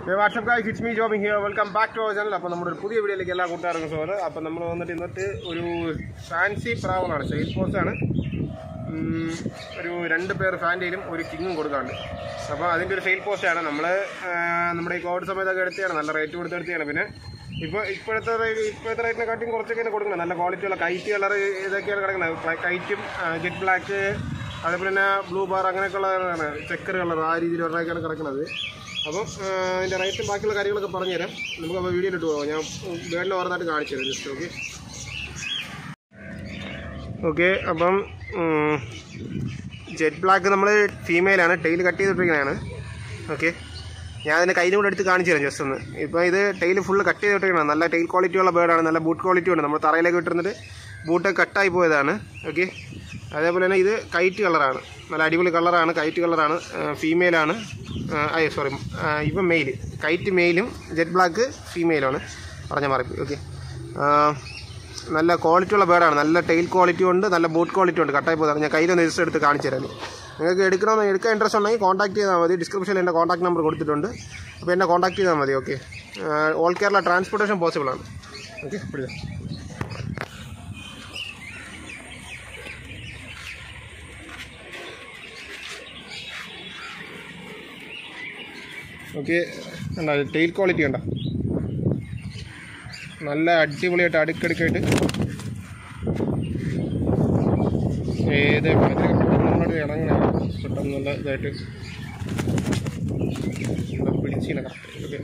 WhatsApp guys it's me Jobin here welcome back to our channel അപ്പോൾ നമ്മുടെ ഒരു പുതിയ വീഡിയോയിലേക്ക് എല്ലാ കൂട്ടുകാർക്കും സ്വാഗതം അപ്പോൾ നമ്മൾ വന്നിട്ട് ഇന്നത്തെ ഒരു ഫാൻസി പ്രാവണാണ് സെയിൽ പോസ്റ്റാണ് ഒരു രണ്ട് പേർ ഫാൻറ്റയിലും ഒരു കിങ്ങും കൊടുക്കാണ്ട് അപ്പോൾ അതിൻ്റെ ഒരു സെയിൽ പോസ്റ്റാണ് നമ്മൾ നമ്മുടെ ഈ കോവിഡ് സമയത്തൊക്കെ എടുത്തതാണ് നല്ല റേറ്റ് കൊടുത്ത് എടുത്തതാണ് പിന്നെ ഇപ്പോൾ ഇപ്പോഴത്തെ റേ- ഇപ്പോഴത്തെ റേറ്റിനെക്കാട്ടിയും കുറച്ചൊക്കെയാണ് കൊടുക്കുന്നത് നല്ല ക്വാളിറ്റിയുള്ള കൈറ്റ് കളർ ഇതൊക്കെയാണ് കിടക്കുന്നത് കൈറ്റും ജെറ്റ് ബ്ലാക്ക് അതേപോലെ തന്നെ ബ്ലൂ ബാർ അങ്ങനെയൊക്കെയുള്ളതാണ് ചെക്കർ കളർ ആ രീതിയിലുള്ളതൊക്കെയാണ് കിടക്കുന്നത് അപ്പം ആ, അതിൻ്റെ റേറ്റും ബാക്കിയുള്ള കാര്യങ്ങളൊക്കെ പറഞ്ഞുതരാം നമുക്ക് അപ്പോൾ വീഡിയോയിലിട്ട് പോകാം ഞാൻ വേണ്ട ഓർന്നായിട്ട് കാണിച്ചു തരാം ജസ്റ്റ് ഓക്കെ ഓക്കെ അപ്പം ജെറ്റ് ബ്ലാക്ക് നമ്മൾ ഫീമെയിലാണ് ടെയിൽ കട്ട് ചെയ്തിട്ടിരിക്കുന്നതാണ് ഓക്കെ ഞാൻ അതിൻ്റെ കയ്യിലും കൂടെ എടുത്ത് കാണിച്ചു തരാം ജസ്റ്റ് ഒന്ന് ഇപ്പോൾ ഇത് ടെയിൽ ഫുള്ള് കട്ട് ചെയ്തിട്ടിരിക്കണം നല്ല ടെയിൽ ക്വാളിറ്റി ഉള്ള ബേർഡാണ് നല്ല ബൂട്ട് ക്വാളിറ്റി ഉണ്ട് നമ്മൾ തറയിലേക്ക് ഇട്ടിരുന്നിട്ട് ബൂട്ട് കട്ടായി പോയതാണ് ഓക്കെ അതേപോലെ തന്നെ ഇത് കൈറ്റ് കളറാണ് നല്ല അടിപൊളി കളറാണ് കൈറ്റ് കളറാണ് ഫീമെയിലാണ് അയ്യോ സോറി ഇപ്പം മെയിൽ കൈറ്റ് മെയിലും ജെറ്റ് ബ്ലാക്ക് ഫീമെയിലാണ് പറഞ്ഞ മാറി ഓക്കെ നല്ല ക്വാളിറ്റി ഉള്ള ബേർഡാണ് നല്ല ടെയിൽ ക്വാളിറ്റി ഉണ്ട് നല്ല ബൂട്ട് ക്വാളിറ്റി ഉണ്ട് കട്ടായി പോകുന്നതാണ് ഞാൻ കയ്യിലൊന്ന് രജിസ്റ്റർ എടുത്ത് കാണിച്ചു തരാം നിങ്ങൾക്ക് എടുക്കണമെന്ന് എടുക്കാൻ ഇൻട്രസ്റ്റ് ഉണ്ടെങ്കിൽ കോൺടാക്ട് ചെയ്താൽ മതി ഡിസ്ക്രിപ്ഷനിൽ എൻ്റെ കോൺടാക്ട് നമ്പർ കൊടുത്തിട്ടുണ്ട് അപ്പോൾ എന്നെ കോൺടാക്ട് ചെയ്താൽ മതി okay all Kerala transportation possible ആണ് ഓക്കെ പിടിച്ച ഓക്കെ ഉണ്ടോ ടെയിൽ ക്വാളിറ്റി ഉണ്ടോ നല്ല അടിപൊളിയായിട്ട് അടുക്കടുക്കായിട്ട് ഏത് നമ്മളോട് ഇണങ്ങണ പെട്ടെന്ന് നല്ല ഇതായിട്ട് പിടിച്ചില്ല ഓക്കെ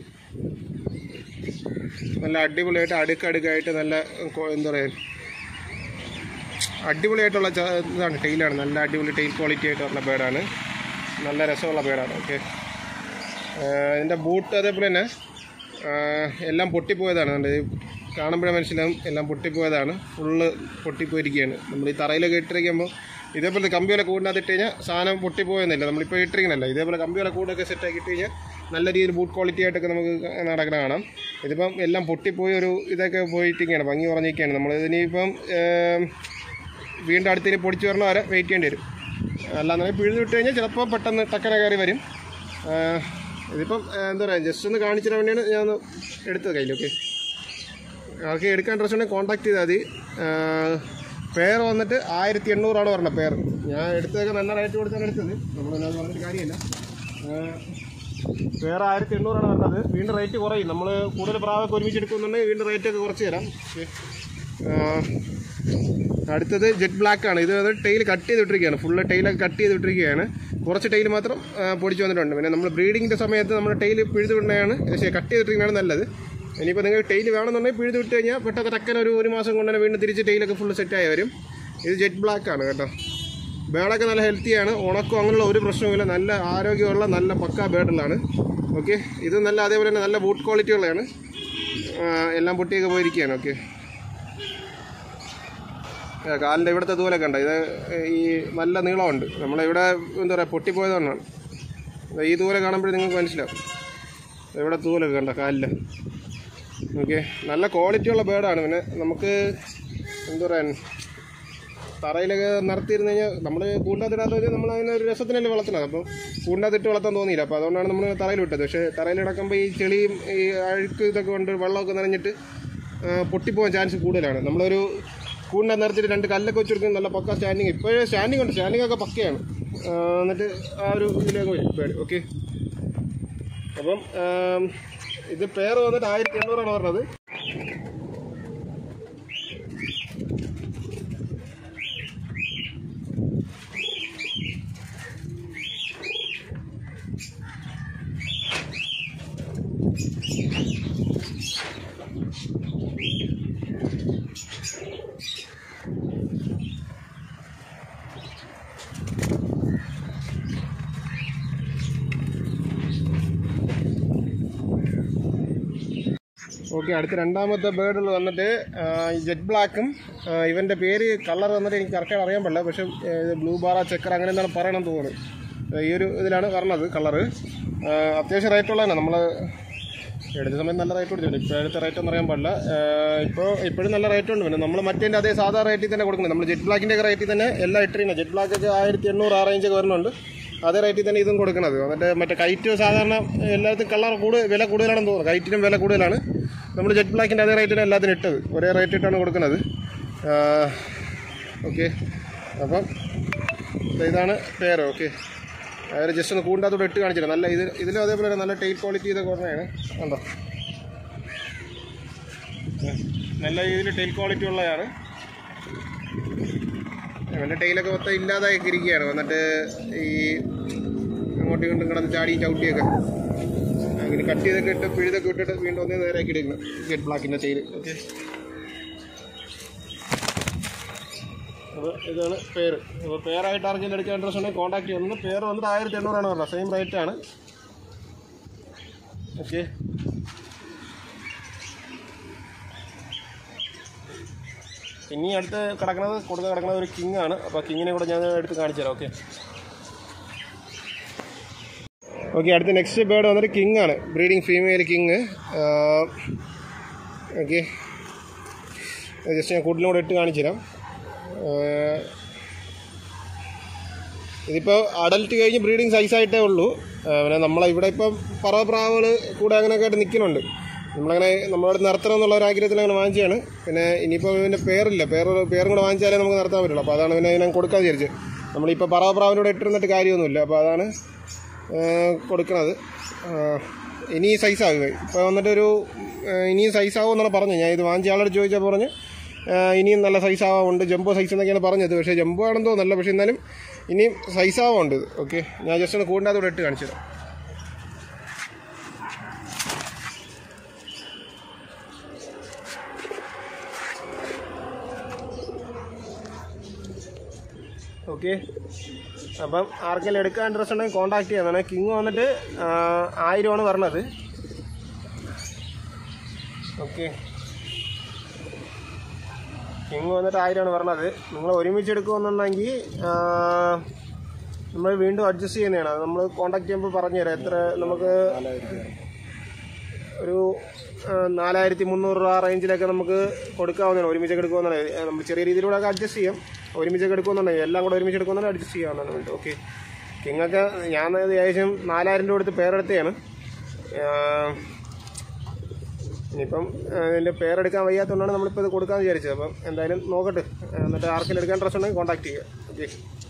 നല്ല അടിപൊളിയായിട്ട് അടുക്കടുക്കായിട്ട് നല്ല കൊ- എന്താ പറയുക അടിപൊളിയായിട്ടുള്ള ച- ഇതാണ് ടെയിലാണ് നല്ല അടിപൊളി ടെയിൽ ക്വാളിറ്റി ആയിട്ട് പറഞ്ഞ ബേഡാണ് നല്ല രസമുള്ള ബേഡാണ് ഓക്കെ ഇതിൻ്റെ ബൂട്ട് അതേപോലെ തന്നെ ആഹ് എല്ലാം പൊട്ടിപ്പോയതാണ് കണ്ടോ? ഇത് കാണുമ്പോഴേ മനസ്സിലാവും എല്ലാം പൊട്ടിപ്പോയതാണ് ഫുള്ള് പൊട്ടിപ്പോയിരിക്കുകയാണ് നമ്മൾ ഈ തറയിലൊക്കെ ഇട്ടിരിക്കുമ്പോൾ ഇതേപോലെ കമ്പിയോലെ കൂടിനകത്ത് ഇട്ട് കഴിഞ്ഞാൽ സാധനം പൊട്ടിപ്പോയെന്നില്ല നമ്മളിപ്പോൾ ഇട്ടിരിക്കണല്ലോ ഇതേപോലെ കമ്പിയോലെ കൂടൊക്കെ സെറ്റാക്കി ഇട്ട് കഴിഞ്ഞാൽ നല്ല രീതിയിൽ ബൂട്ട് ക്വാളിറ്റി ആയിട്ടൊക്കെ നമുക്ക് നടക്കണ കാണാം ഇതിപ്പം എല്ലാം പൊട്ടിപ്പോയി ഒരു ഇതൊക്കെ പോയിട്ടിരിക്കുകയാണ് ഭംഗി പറഞ്ഞിരിക്കുകയാണ് നമ്മൾ ഇതിനിപ്പം ഏം, വീണ്ടും അടുത്തിന് പൊടിച്ച് വരണ വരെ വെയിറ്റ് ചെയ്യേണ്ടി വരും അല്ലാന്നുണ്ടെങ്കിൽ പിഴുത് വിട്ട് കഴിഞ്ഞാൽ ചിലപ്പോൾ പെട്ടെന്ന് ടക്കന കയറി വരും ആ, ഇതിപ്പം ആ, എന്താ പറയുക ജസ്റ്റ് ഒന്ന് കാണിച്ചിട്ട് വേണ്ടിയാണ് ഞാൻ ഒന്ന് എടുത്തത് കയ്യിൽ ഓക്കെ ആർക്ക് എടുക്കാൻ ഇൻട്രസ്റ്റ് ഉണ്ടെങ്കിൽ കോൺടാക്ട് ചെയ്താൽ മതി ആ, പെയർ വന്നിട്ട് ആയിരത്തി എണ്ണൂറാണ് പറഞ്ഞത് പെയർ ഞാൻ എടുത്തതൊക്കെ നല്ല റേറ്റ് കൊടുത്താണ് എടുത്തത് നമ്മളത് പറഞ്ഞിട്ട് കാര്യമില്ല പെയർ ആയിരത്തി എണ്ണൂറാണ് പറഞ്ഞത് വീണ്ടും റേറ്റ് കുറയും നമ്മൾ കൂടുതൽ പ്രാവൊക്കെ ഒരുമിച്ച് എടുക്കുന്നുണ്ടെങ്കിൽ വീണ്ടും റേറ്റ് ഒക്കെ കുറച്ച് തരാം ഓക്കെ അടുത്തത് ജെറ്റ് ബ്ലാക്ക് ആണ് ഇത് ടെയിൽ കട്ട് ചെയ്തിട്ടിരിക്കുകയാണ് ഫുള്ള് ടെയിലൊക്കെ കട്ട് ചെയ്തിട്ടിരിക്കുകയാണ് കുറച്ച് ടെയിൽ മാത്രം ആ, പൊടിച്ച് വന്നിട്ടുണ്ട് പിന്നെ നമ്മൾ ബ്രീഡിങ്ങിൻ്റെ സമയത്ത് നമ്മൾ ടെയിൽ പിഴുത് വിടുന്നതാണ് പക്ഷേ കട്ട് ചെയ്തിട്ടിരിക്കുന്നതാണ് നല്ലത് ഇനിയിപ്പോൾ നിങ്ങൾക്ക് ടെയിൽ വേണമെന്നുണ്ടെങ്കിൽ പിഴുത് വിട്ട് കഴിഞ്ഞാൽ പെട്ടെന്ന് ടക്കൻ ഒരു ഒരു മാസം കൊണ്ട് തന്നെ വീണ്ടും തിരിച്ച് ടെയിലൊക്കെ ഫുള്ള് സെറ്റായി വരും ഇത് ജെറ്റ് ബ്ലാക്ക് ആണ് കേട്ടോ ബേഡൊക്കെ നല്ല ഹെൽത്തിയാണ് ഉണക്കം അങ്ങനെയുള്ള ഒരു പ്രശ്നവുമില്ല നല്ല ആരോഗ്യമുള്ള നല്ല പക്ക ബേഡുകളാണ് ഓക്കെ ഇത് നല്ല അതേപോലെ തന്നെ നല്ല ബൂട്ട് ക്വാളിറ്റി ഉള്ളതാണ് ആ, എല്ലാം പൊട്ടിയൊക്കെ പോയിരിക്കുകയാണ് ഓക്കെ ഏ, കാലിൻ്റെ ഇവിടുത്തെ തൂലൊക്കെ ഉണ്ട് ഇത് ഈ നല്ല നീളമുണ്ട് നമ്മളിവിടെ എന്താ പറയുക പൊട്ടിപ്പോയതുകൊണ്ടാണ് ദാ ഈ തൂല കാണുമ്പോഴേ നിങ്ങൾക്ക് മനസ്സിലാവും ദാ ഇവിടെ തൂലൊക്കെ കണ്ട കാലിൽ ഓക്കെ നല്ല ക്വാളിറ്റി ഉള്ള ബേഡാണ് പിന്നെ നമുക്ക് എന്താ പറയാൻ തറയിലൊക്കെ നടത്തിയിരുന്നു കഴിഞ്ഞാൽ നമ്മൾ കൂണ്ടാത്തിടാത്ത വെച്ചാൽ നമ്മൾ അതിനെ ഒരു രസത്തിനല്ലേ വളർത്തുന്നത് അപ്പോൾ കൂണ്ടാത്തിട്ട് വളർത്താൻ തോന്നിയില്ല അപ്പോൾ അതുകൊണ്ടാണ് നമ്മൾ തറയിൽ വിട്ടത് പക്ഷേ തറയിൽ കിടക്കുമ്പോൾ ഈ ചെളിയും ഈ അഴുക്ക് ഇതൊക്കെ കൊണ്ട് വെള്ളമൊക്കെ നനഞ്ഞിട്ട് ആ, പൊട്ടിപ്പോകാൻ ചാൻസ് കൂടുതലാണ് നമ്മളൊരു കൂടിനെ നിറച്ചിട്ട് രണ്ട് കല്ലൊക്കെ വെച്ച് കൊടുക്കുന്നത് നല്ല പക്ക സ്റ്റാൻഡിങ് ഇപ്പോഴേ സ്റ്റാൻഡിങ് ഉണ്ട് സ്റ്റാൻഡിങ് ഒക്കെ പക്കയാണ് ആ, എന്നിട്ട് ആ ഒരു ഇതിലേക്ക് വരും പേടി ഓക്കെ അപ്പം ആം, ഇത് പേര് വന്നിട്ട് ആയിരത്തി എണ്ണൂറാണ് പറഞ്ഞത് ഓക്കെ അടുത്ത രണ്ടാമത്തെ ബേർഡിൽ വന്നിട്ട് ആ, ഈ ജെറ്റ് ബ്ലാക്കും ആ, ഇവൻ്റെ പേര് കളർ വന്നിട്ട് എനിക്ക് കറക്റ്റായിട്ട് അറിയാൻ പാടില്ല പക്ഷേ ഇത് ബ്ലൂ ബാറ ചെക്കർ അങ്ങനെ എന്താണ് പറയണം തോന്നുന്നു ആ, ഈ ഒരു ഇതിലാണ് പറഞ്ഞത് കളറ് അത്യാവശ്യം റേറ്റ് ഉള്ളതാണ് നമ്മൾ എടുത്ത സമയത്ത് നല്ല റേറ്റ് കൊടുത്തിട്ടുണ്ട് ഇപ്പോൾ എടുത്ത റേറ്റ് ഒന്നും അറിയാൻ പാടില്ല ആ, ഇപ്പോൾ ഇപ്പോഴും നല്ല റേറ്റ് ഉണ്ട് പിന്നെ നമ്മൾ മറ്റേ അതേ സാധാ റേറ്റിൽ തന്നെ കൊടുക്കുന്നത് നമ്മൾ ജെറ്റ് ബ്ലാക്കിൻ്റെ ഒക്കെ റേറ്റിൽ തന്നെ എല്ലാം ഇട്ടിരിക്കുന്നത് ജെറ്റ് ബ്ലാക്ക് ഒക്കെ ആയിരത്തി എണ്ണൂറ് ആ റേഞ്ചൊക്കെ വരുന്നുണ്ട് അതേ റേറ്റിൽ തന്നെ ഇതും കൊടുക്കുന്നത് എന്നിട്ട് മറ്റേ കൈറ്റ് സാധാരണ എല്ലായിടത്തും കളർ കൂടുതൽ വില കൂടുതലാണെന്ന് തോന്നുന്നു കൈറ്റിനും വില കൂടുതലാണ് നമ്മൾ ജെറ്റ് ബ്ലാക്കിൻ്റെ അതേ റേറ്റിന് എല്ലാത്തിനും ഇട്ടത് ഒരേ റേറ്റ് ഇട്ടാണ് കൊടുക്കുന്നത് ഓക്കെ അപ്പം ദേ ഇതാണ് പേര് ഓക്കെ അതായത് ജസ്റ്റ് ഒന്ന് കൂണ്ടാത്തോടെ ഇട്ട് കാണിച്ചില്ല നല്ല ഇത് ഇതിലും അതേപോലെ തന്നെ നല്ല ടൈറ്റ് ക്വാളിറ്റി ഇതൊക്കെ പറഞ്ഞതാണ് കണ്ടോ നല്ല രീതിയിൽ ടൈൽ ക്വാളിറ്റി ഉള്ളതാണ് അവൻ്റെ ടൈലൊക്കെ മൊത്തം ഇല്ലാതാക്കി ഇരിക്കുകയാണ് വന്നിട്ട് ഈ അങ്ങോട്ടും ഇങ്ങോട്ടും കിടന്ന് ചാടി ചവിട്ടിയൊക്കെ അങ്ങനെ കട്ട് ചെയ്തൊക്കെ ഇട്ട് പിഴുതൊക്കെ ഇട്ടിട്ട് വീണ്ടും ഒന്നേ നേരെയാക്കി എടുക്കണം ജെറ്റ് ബ്ലാക്കിൻ്റെ ടൈൽ ഓക്കെ അപ്പോൾ ഇതാണ് പേര് അപ്പോൾ പേരായിട്ട് ആർക്കെങ്കിലും എടുക്കാൻ ഇൻട്രസ്റ്റ് ഉണ്ടെങ്കിൽ കോൺടാക്ട് ചെയ്യുന്നത് പേര് വന്നിട്ട് ആയിരത്തി എണ്ണൂറാണ് പറഞ്ഞത് സെയിം റേറ്റ് ആണ് ഓക്കെ ഇനി അടുത്ത് കിടക്കുന്നത് കൊടുക്കാൻ കിടക്കുന്നത് ഒരു കിങ് ആണ് അപ്പോൾ കിങ്ങിനെ കൂടെ ഞാൻ എടുത്ത് കാണിച്ചു തരാം ഓക്കെ ഓക്കെ അടുത്ത നെക്സ്റ്റ് ബേർഡ് വന്നിട്ട് കിങ് ആണ് breeding female king okay just ഞാൻ കൂട്ടിലും കൂടെ ഇട്ട് കാണിച്ചു തരാം ആഹ് ഇതിപ്പോൾ അഡൽട്ട് കഴിഞ്ഞ് ബ്രീഡിങ് സൈസായിട്ടേ ഉള്ളൂ ആഹ് പിന്നെ നമ്മളെ ഇവിടെ ഇപ്പം പറവപ്രാവുകൾ കൂടെ അങ്ങനെയൊക്കെ ആയിട്ട് നിൽക്കുന്നുണ്ട് നമ്മളങ്ങനെ നമ്മളവിടെ നിർത്തണം എന്നുള്ള ഒരു ആഗ്രഹത്തിൽ അങ്ങനെ വാങ്ങിച്ചാണ് പിന്നെ ഇനിയിപ്പോൾ ഇതിൻ്റെ പേരില്ല പേര് പേരും കൂടെ വാങ്ങിച്ചാലേ നമുക്ക് നടത്താൻ പറ്റുള്ളൂ അപ്പോൾ അതാണ് പിന്നെ ഞാൻ കൊടുക്കാൻ വിചാരിച്ചത് നമ്മളിപ്പോൾ പറവപ്രാവിനോട് ഇട്ടിരുന്നിട്ട് കാര്യമൊന്നുമില്ല അപ്പോൾ അതാണ് ആഹ് കൊടുക്കണത് ആഹ് ഇനി സൈസാകുക ഇപ്പോൾ വന്നിട്ടൊരു ആഹ് ഇനിയും സൈസാവും എന്നാണ് പറഞ്ഞത് ഞാൻ ഇത് വാങ്ങിച്ച ആളോട് ചോദിച്ചാൽ പറഞ്ഞ് ആഹ് ഇനിയും നല്ല സൈസ് ആവാറുണ്ട് ജംബോ സൈസ് എന്നൊക്കെയാണ് പറഞ്ഞത് പക്ഷേ ജംബോ ആണെന്ന് തോന്നുന്നല്ല പക്ഷേ എന്നാലും ഇനിയും സൈസ് ആവാറുണ്ട് ഇത് ഓക്കെ ഞാൻ ജസ്റ്റ് ഒന്ന് കൂടിൻ്റെ അതോടെ ഇട്ട് കാണിച്ചു തരാം ഓക്കെ അപ്പം ആർക്കെങ്കിലും എടുക്കാൻ ഇൻട്രസ്റ്റ് ഉണ്ടെങ്കിൽ കോൺടാക്ട് ചെയ്യാൻ കിങ് വന്നിട്ട് ആഹ് ആയിരമാണ് പറഞ്ഞത് ഓക്കെ കിങ് വന്നിട്ട് ആയിരമാണ് പറഞ്ഞത് നിങ്ങൾ ഒരുമിച്ച് എടുക്കുമെന്നുണ്ടെങ്കിൽ നമ്മൾ വീണ്ടും അഡ്ജസ്റ്റ് ചെയ്യുന്നതാണ് അത് നമ്മൾ കോൺടാക്ട് ചെയ്യുമ്പോൾ പറഞ്ഞുതരാം എത്ര നമുക്ക് ഒരു ആ, നാലായിരത്തി മുന്നൂറ് രൂപ റേഞ്ചിലൊക്കെ നമുക്ക് കൊടുക്കാവുന്നതാണ് ഒരുമിച്ചൊക്കെ എടുക്കുമെന്നുണ്ടെങ്കിൽ നമ്മൾ ചെറിയ രീതിയിലൂടെ അഡ്ജസ്റ്റ് ചെയ്യാം ഒരുമിച്ചൊക്കെ എടുക്കുമെന്നുണ്ടെങ്കിൽ എല്ലാം കൂടെ ഒരുമിച്ച് എടുക്കുമെന്നുണ്ടെങ്കിൽ അഡ്ജസ്റ്റ് ചെയ്യാവുന്നതാണ് വേണ്ടി ഓക്കെ കിങ്ങൊക്കെ ഞാൻ ഇത് ഏകദേശം നാലായിരം രൂപ കൊടുത്ത് പേരെടുത്തതാണ് ആ, ഇനിയിപ്പം ഇതിൻ്റെ പേരെടുക്കാൻ വയ്യാത്തതുകൊണ്ടാണ് നമ്മളിപ്പോൾ ഇത് കൊടുക്കാമെന്ന് വിചാരിച്ചത് അപ്പം എന്തായാലും നോക്കട്ടെ എന്നിട്ട് ആർക്കെങ്കിലും എടുക്കാൻ ഡ്രസ് ഉണ്ടെങ്കിൽ കോൺടാക്ട് ചെയ്യുക ഓക്കെ